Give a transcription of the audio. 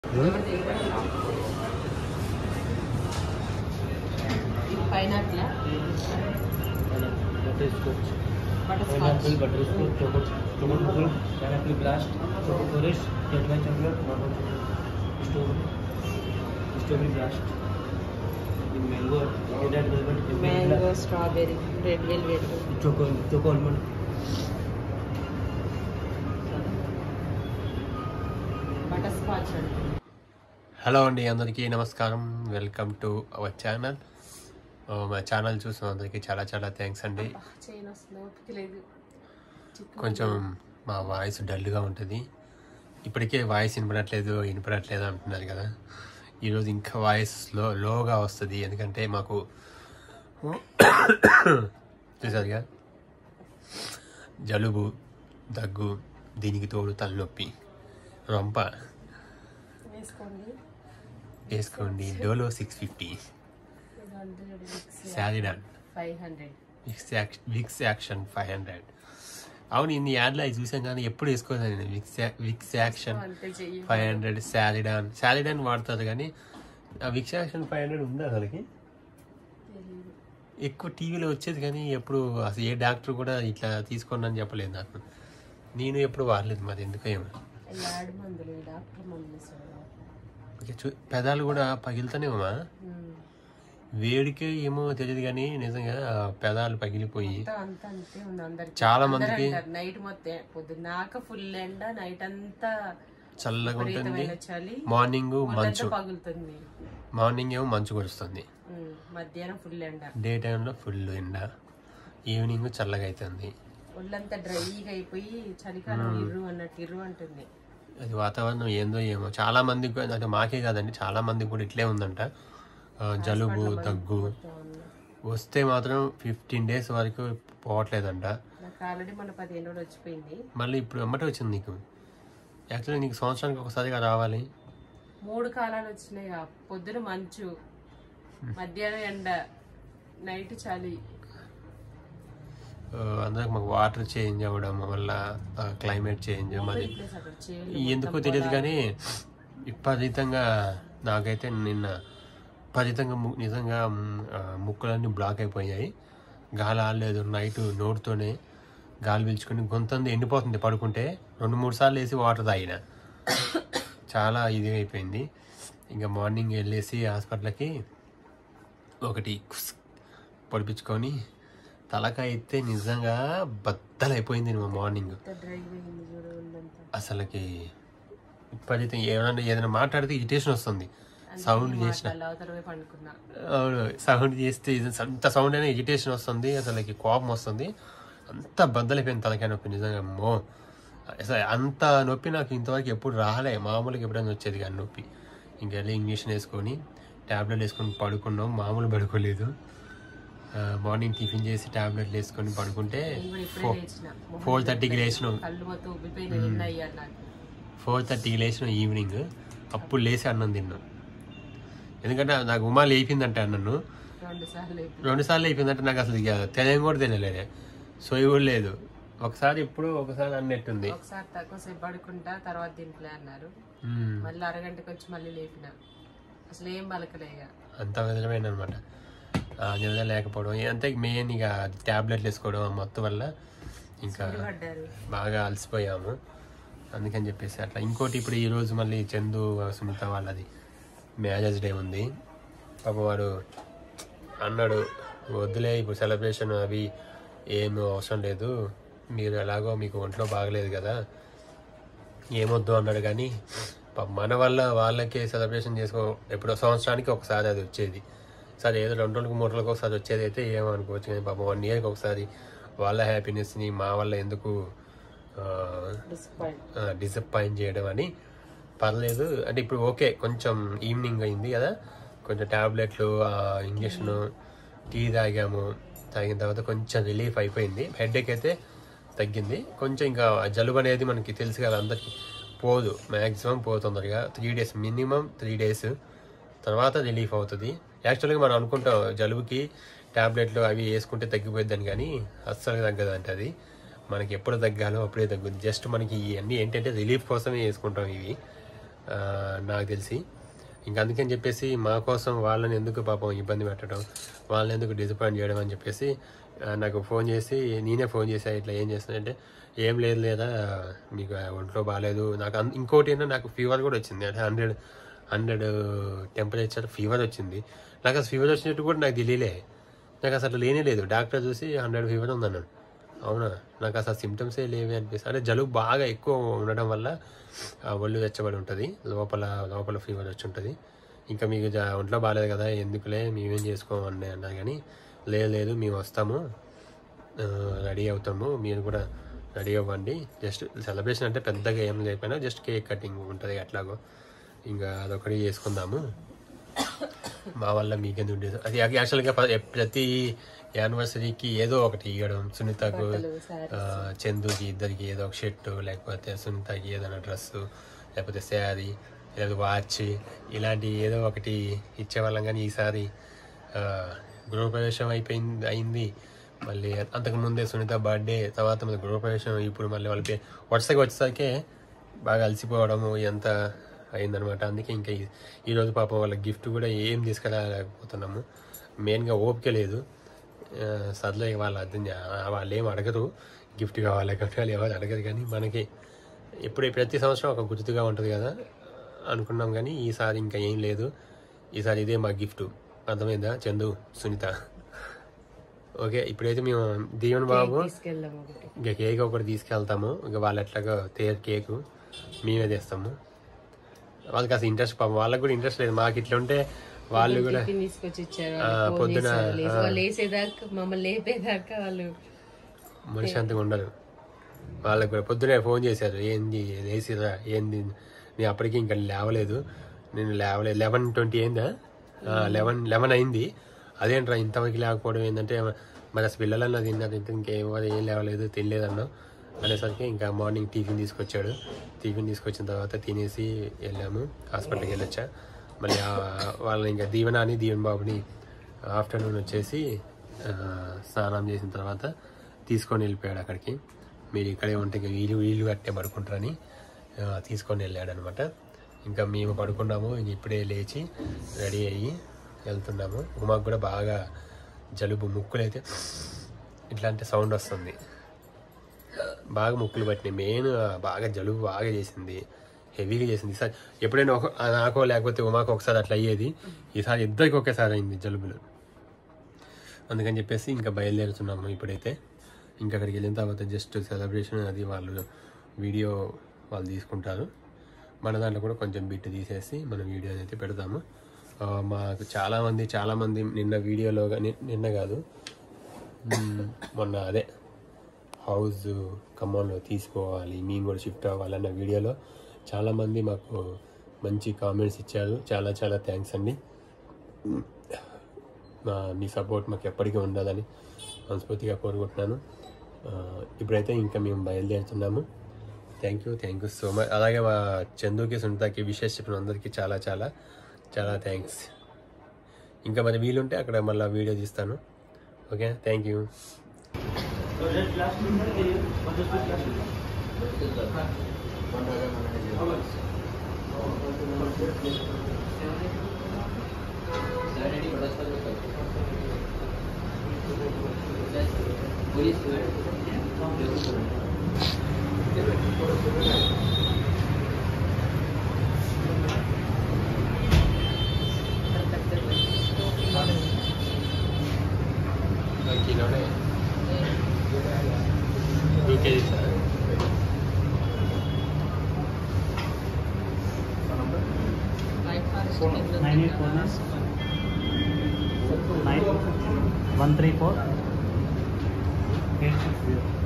Pineapple butter scotch butter pineapple scotch butter scotch choco choco full pineapple blast choco forest red white chocolate strawberry strawberry blast mango red velvet mango strawberry red velvet choco choco almond butter scotch అండి hello అండి అందరికీ నమస్కారం welcome to our channel మా channel చూసిన అందరికీ చాలా చాలా thanks అండి చేయను వస్తుంది ఓపిక లేదు చిక్కు కొంచెం మా వాయిస్ డల్గా ఉంటుంది ఇప్పటికే వాయిస్ వినపడట్లేదు వినపడట్లేదు అంటున్నారు కదా ఈరోజు ఇంకా వాయిస్ లో లోగా వస్తుంది ఎందుకంటే మాకు చూసారుగా జలుబు దగ్గు దీనికి తోడు తలనొప్పి రొంప వేసుకోండి వేసుకోండి Dolo six fifty Saridon five hundred Vicks action Vicks action five hundred అవును ఇన్ని యాడ్లు అవి చూసాం కానీ ఎప్పుడు వేసుకోలేదు నేను విక్స్ యా- విక్స్ యాక్షన్ అంతే చెయ్యి ఫైవ్ హండ్రెడ్ శాలిడాన్ శాలిడాన్ వాడతారు కానీ ఆ విక్స్ యాక్షన్ ఫైవ్ హండ్రెడ్ ఉందా అసలుకి తెలీదు. ఎక్కువ టీవీలో వచ్చేది కానీ ఎప్పుడు అసలు ఏ డాక్టర్ కూడా ఇట్లా తీసుకోండి అని చెప్పలేదు నాకు నేను ఎప్పుడు వాడలేదు మరి ఎందుకో ఏమో ఈ యాడ్ మందులు ఈ డాక్టర్ మందులు ఇస్తాడు ఇక చూ పెదాలు కూడా పగిలితేనేమా ఉమ్. వేడికే ఏమో తెలియదు కానీ నిజంగా ఆ పెదాలు పగిలిపోయి అంతా అంతా అంతే ఉంది అందరికి చాలా మందికి నైట్ మొత్తం పొద్దున్నాక ఫుల్ ఎండ నైట్ అంతా చల్లగా ఉంటుంది విపరీతమైన చలి మార్నింగ్ ఒళ్ళంతా మంచు పగులుతుంది మార్నింగ్ ఏమో మంచు కురుస్తుంది ఉమ్. మధ్యాహ్నం ఫుల్ ఎండ డే టైంలో ఫుల్ ఎండ ఈవినింగ్ చల్లగా అవుతుంది ఒళ్ళంతా డ్రైగా అయిపోయి చలికాలం ఇర్రు అన్నట్టు ఇర్రు అంటుంది అది వాతావరణం ఏందో ఏమో చాలా మందికి కూడా- అంటే మాకే కాదండి చాలా మందికి కూడా ఇట్లే ఉందంట ఆ, జలుబు దగ్గు వస్తే మాత్రం ఫిఫ్టీన్ డేస్ వరకు పోవట్లేదంట నాకు ఆల్రెడీ మన పదిహేను రోజులు వచ్చిపోయింది మళ్ళీ ఇప్పుడు వెంబట వచ్చింది నీకు యాక్చువల్లీ నీకు సంవత్సరానికి ఒకసారిగా రావాలి మూడు కాలాలు వచ్చినాయి ఆ పొద్దున మంచు మధ్యాహ్నం ఎండ నైట్ చలి ఆ, అందరికి మాకు వాటర్ చేంజ్ అవ్వడం వల్ల క్లైమేట్ చేంజ్ మరి ప్లేస్ అక్కడ చేలు ఎందుకో తెలియదు కానీ విపరీతంగా నాకైతే నిన్న విపరీతంగా ము- నిజంగా మ్, ఆ, ముక్కులన్నీ బ్లాక్ అయిపోయాయి గాలి ఆడలేదు నైట్ నోటితోనే గాలి పీల్చుకొని గొంతంది ఎండిపోతుంది పడుకుంటే రెండు మూడు సార్లు వేసి వాటర్ తాగిన చాలా ఇది అయిపోయింది ఇంకా మార్నింగ్ వెళ్ళేసి హాస్పిటల్కి ఒకటి కుస్ పొడిపించుకొని తలకాయ అయితే నిజంగా బద్దలైపోయింది మా మార్నింగ్ డ్రై అయింది చూడు ఒళ్ళంతా అసలుకి విపరీతం ఏమైనా ఏదైనా మాట్లాడితే ఇరిటేషన్ వస్తుంది సౌండ్ చేసిన అలా అవతల పోయి పండుకున్నా అవును సౌండ్ చేస్తే ఇది అంత సౌండ్ అయినా ఇరిటేషన్ వస్తుంది అసలుకి కోపం వస్తుంది అంత బద్దలైపోయింది తలకాయ నొప్పి నిజంగా అమ్మో అసలు అంత నొప్పి నాకు ఇంతవరకు ఎప్పుడు రాలే మామూలుగా ఎప్పుడైనా వచ్చేది కానీ నొప్పి ఇంకా వెళ్ళి ఇంజక్షన్ వేసుకొని ట్యాబ్లెట్ వేసుకొని పడుకున్నాం మామూలు పడుకోలేదు ఆ, మార్నింగ్ టిఫిన్ చేసి ట్యాబ్లెట్లు వేసుకొని పడుకుంటే నేను కూడా ఇప్పుడే లేచిన మొహం ఫోర్ థర్టీకి లేచినాం కళ్ళు మొత్తం ఉబ్బిపోయిన నిన్న అయ్యారు నాకు ఫోర్ థర్టీకి లేచిన ఈవినింగ్ అప్పుడు లేచి అన్నం తిన్నాం ఎందుకంటే నాకు ఉమా లేపిందంటే నన్ను రెండు సార్లు అయిపోయింది. రెండు సార్లు అయిపోయిందంటే నాకు అసలు ఇక తెలియని కూడా తెలియలేదు సోయి కూడా లేదు ఒకసారి ఎప్పుడు ఒకసారి అన్నట్టుంది ఒకసారి తక్కువసేపు పడుకుంటా తర్వాత దీంట్లో అన్నారు మ్మ్. మళ్ళీ అరగంటకి వచ్చి మళ్ళీ లేపిన అసలు ఏం బలకలేగా అంత విధమైన అనమాట నిజం లేకపోవడం అంతే మెయిన్ ఇక ట్యాబ్లెట్లు వేసుకోవడం ఆ మొత్తం వల్ల ఇంకా పడ్డారు బాగా అలసిపోయాము అందుకని చెప్పేసి అట్లా ఇంకోటి ఇప్పుడు ఈరోజు మళ్ళీ చందు సునీత వాళ్ళది మ్యారేజ్ డే ఉంది పాప వాడు అన్నాడు వద్దులే ఇప్పుడు సెలబ్రేషన్ అవి ఏమి అవసరం లేదు మీరు ఎలాగో మీకు ఒంట్లో బాగలేదు కదా ఏమొద్దు అన్నాడు కానీ పాప మన వల్ల వాళ్ళకే సెలబ్రేషన్ చేసుకో ఎప్పుడో సంవత్సరానికి ఒకసారి అది వచ్చేది సరే ఏదో రెండు రోజులకు మూడు రోజులకు ఒకసారి వచ్చేది అయితే ఏమనుకోవచ్చు కానీ పాప వన్ ఇయర్కి ఒకసారి వాళ్ళ హ్యాపీనెస్ని మా వల్ల ఎందుకు డిస్పాయింట్ డిసప్పాయింట్ చేయడం అని పర్లేదు అంటే ఇప్పుడు ఓకే కొంచెం ఈవినింగ్ అయింది కదా కొంచెం ట్యాబ్లెట్లు ఇంజక్షన్ టీ తాగాము తాగిన తర్వాత కొంచెం రిలీఫ్ అయిపోయింది హెడేక్ అయితే తగ్గింది కొంచెం ఇంకా జలుబు అనేది మనకి తెలుసు కదా అందరికి పోదు మ్యాక్సిమం పోతుందరిగా three days minimum three days తర్వాత రిలీఫ్ అవుతుంది యాక్చువల్గా మనం అనుకుంటాం జలుబుకి టాబ్లెట్లు అవి వేసుకుంటే తగ్గిపోద్దని కానీ అస్సలు తగ్గదంట అది మనకి ఎప్పుడు తగ్గాలో అప్పుడే తగ్గుద్ది జస్ట్ మనకి ఇవన్నీ ఏంటంటే రిలీఫ్ కోసమే వేసుకుంటాం ఇవి ఆ, నాకు తెలిసి ఇంకా అందుకని చెప్పేసి మా కోసం వాళ్ళని ఎందుకు పాపం ఇబ్బంది పెట్టడం వాళ్ళని ఎందుకు డిసప్పాయింట్ చేయడం అని చెప్పేసి ఆ, నాకు ఫోన్ చేసి నేనే ఫోన్ చేసా ఇట్లా ఏం చేస్తున్నానంటే ఏం లేదు లేదా మీకు ఒంట్లో బాగాలేదు నాకు అన్- ఇంకోటి ఏంటంటే నాకు ఫీవర్ కూడా వచ్చింది అంటే హండ్రెడ్ హండ్రెడ్ టెంపరేచర్ ఫీవర్ వచ్చింది నాకు అసలు ఫీవర్ వచ్చినట్టు కూడా నాకు తెలియలే నాకు అసలు లేనే లేదు డాక్టర్ చూసి హండ్రెడ్ ఫీవర్ ఉందన్నాడు అవునా నాకు అసలు సిమ్టమ్సే లేవే అనిపిస్తుంది అంటే జలుబు బాగా ఎక్కువ ఉండడం వల్ల ఆ ఒళ్ళు వెచ్చబడి ఉంటుంది లోపల లోపల ఫీవర్ వచ్చి ఉంటుంది ఇంకా మీకు జా- ఒంట్లో బాగాలేదు కదా ఎందుకులే మేమేం చేసుకోమని అన్నా కానీ లేదు లేదు మేము వస్తాము ఆ, రెడీ అవుతాము మీరు కూడా రెడీ అవ్వండి జస్ట్ సెలబ్రేషన్ అంటే పెద్దగా ఏం లేకపోయినా జస్ట్ కేక్ కటింగ్ ఉంటుంది ఎట్లాగో ఇంకా అదొకటి చేసుకుందాము మా వల్ల మీకెందుకు ఉండేది అది యాక్చువల్గా ప- ప్రతి యానివర్సరీకి ఏదో ఒకటి ఇవ్వడం సునీతకు ఆ, చందుకి ఇద్దరికి ఏదో ఒక షర్ట్ లేకపోతే సునీతకి ఏదైనా డ్రెస్సు లేకపోతే శారీ లేకపోతే వాచ్ ఇలాంటి ఏదో ఒకటి ఇచ్చేవాళ్ళం కానీ ఈసారి ఆ, గృహప్రవేశం అయిపోయింది అయింది మళ్ళీ అంతకు ముందే సునీత బర్త్డే తర్వాత మళ్ళీ గృహప్రవేశం ఇప్పుడు మళ్ళీ వాళ్ళకి వరుసగా వచ్చేసరికి బాగా అలసిపోవడము ఎంత అయిందనమాట అందుకే ఇంకా ఈ- ఈరోజు పాపం వాళ్ళ గిఫ్ట్ కూడా ఏం తీసుకెళ్ళలేకపోతున్నాము మెయిన్గా ఓపిక లేదు ఆ, సర్లే వాళ్ళ అర్థం చే- వాళ్ళు ఏం అడగరు గిఫ్ట్ కావాలి కావాలి ఎవరు అడగరు కానీ మనకి ఇప్పుడు ప్రతి సంవత్సరం ఒక గుర్తుగా ఉంటుంది కదా అనుకున్నాం కానీ ఈసారి ఇంకా ఏం లేదు ఈసారి ఇదే మా గిఫ్ట్ అర్థమైందా చందు సునీత ఓకే ఇప్పుడైతే మేము దీవెన్ బాబు తీసుకెళ్దాం ఒకటి ఇంకా కేక్ ఒకటి తీసుకెళ్తాము ఇంకా వాళ్ళు ఎట్లాగో తే కేకు మేమే తెస్తాము వాళ్ళకి అసలు ఇంట్రెస్ట్ పాపం వాళ్ళకి కూడా ఇంట్రెస్ట్ లేదు మాకు ఇట్లా ఉంటే వాళ్ళు కూడా టిఫిన్ తీసుకొచ్చి ఇచ్చారు ఆ, వాళ్ళు ఫోన్ పొద్దున, చేశారు. లేచి- ఆ. వాళ్ళు లేసేదాకా మమ్మల్ని లేపేదాకా వాళ్ళు మనశ్శాంతిగా ఉండరు వాళ్ళకి కూడా పొద్దునే ఫోన్ చేశారు ఏంది లేచిరా ఏంది నేను అప్పటికి ఇంకా లేవలేదు నేను లేవలేదు లెవెన్ ట్వంటీ అయిందా లెవెన్ లెవెన్ అయింది అదేంట్రా ఇంతవరకు లేకపోవడం ఏంటంటే మరి అసలు పిల్లలన్నా తిన్నారు ఇంకా ఇంకేం ఏం లేవలేదు తినలేదన్నా అనేసరికి ఇంకా మార్నింగ్ టిఫిన్ తీసుకొచ్చాడు టిఫిన్ తీసుకొచ్చిన తర్వాత తినేసి వెళ్ళాము హాస్పిటల్కి వెళ్ళొచ్చా మళ్ళీ ఆ- వాళ్ళని ఇంకా దీవెన అని దీవెన్ బాబుని ఆఫ్టర్నూన్ వచ్చేసి ఆ, స్నానం చేసిన తర్వాత తీసుకొని వెళ్ళిపోయాడు అక్కడికి మీరు ఇక్కడే ఉంటే ఇంకా వీలు వీలు కట్టే పడుకుంటారని ఆ, తీసుకొని వెళ్ళాడు అనమాట ఇంకా మేము పడుకున్నాము ఇంక ఇప్పుడే లేచి రెడీ అయ్యి వెళ్తున్నాము ఉమాకు కూడా బాగా జలుబు ముక్కులు అయితే ఇట్లా అంటే సౌండ్ వస్తుంది బాగా ముక్కులు పట్టినాయి మెయిన్ బాగా జలుబు బాగా చేసింది హెవీగా చేసింది ఈసారి ఎప్పుడైనా ఒక నాకో లేకపోతే ఉమాకో ఒకసారి అట్లా అయ్యేది ఈసారి ఇద్దరికి ఒకేసారి అయింది జలుబులు అందుకని చెప్పేసి ఇంకా బయలుదేరుతున్నాము ఇప్పుడైతే ఇంకా అక్కడికి వెళ్ళిన తర్వాత జస్ట్ సెలబ్రేషన్ అది వాళ్ళు వీడియో వాళ్ళు తీసుకుంటారు మన దాంట్లో కూడా కొంచెం బిట్ తీసేసి మనం వీడియో అయితే పెడతాము ఆ, మాకు చాలామంది చాలామంది నిన్న వీడియోలో ని- నిన్న కాదు మ్, మొన్న అదే హౌస్ ఖమ్మంలో తీసుకోవాలి మేము కూడా షిఫ్ట్ అవ్వాలన్న వీడియోలో చాలామంది మాకు మంచి కామెంట్స్ ఇచ్చారు చాలా చాలా థ్యాంక్స్ అండి మా మీ సపోర్ట్ మాకు ఎప్పటికీ ఉండాలని మనస్ఫూర్తిగా కోరుకుంటున్నాను ఆ, ఇప్పుడైతే ఇంకా మేము బయలుదేరుతున్నాము thank you thank you so much అలాగే మా చందుకి సునీతకి విశేష చెప్పిన అందరికీ చాలా చాలా చాలా థ్యాంక్స్ ఇంకా మరి వీలుంటే అక్కడ మళ్ళీ వీడియో తీస్తాను okay thank you So just last number, what is this last number? కిలోనే two kgs Nine eight four nine. Nine one three four eight six zero.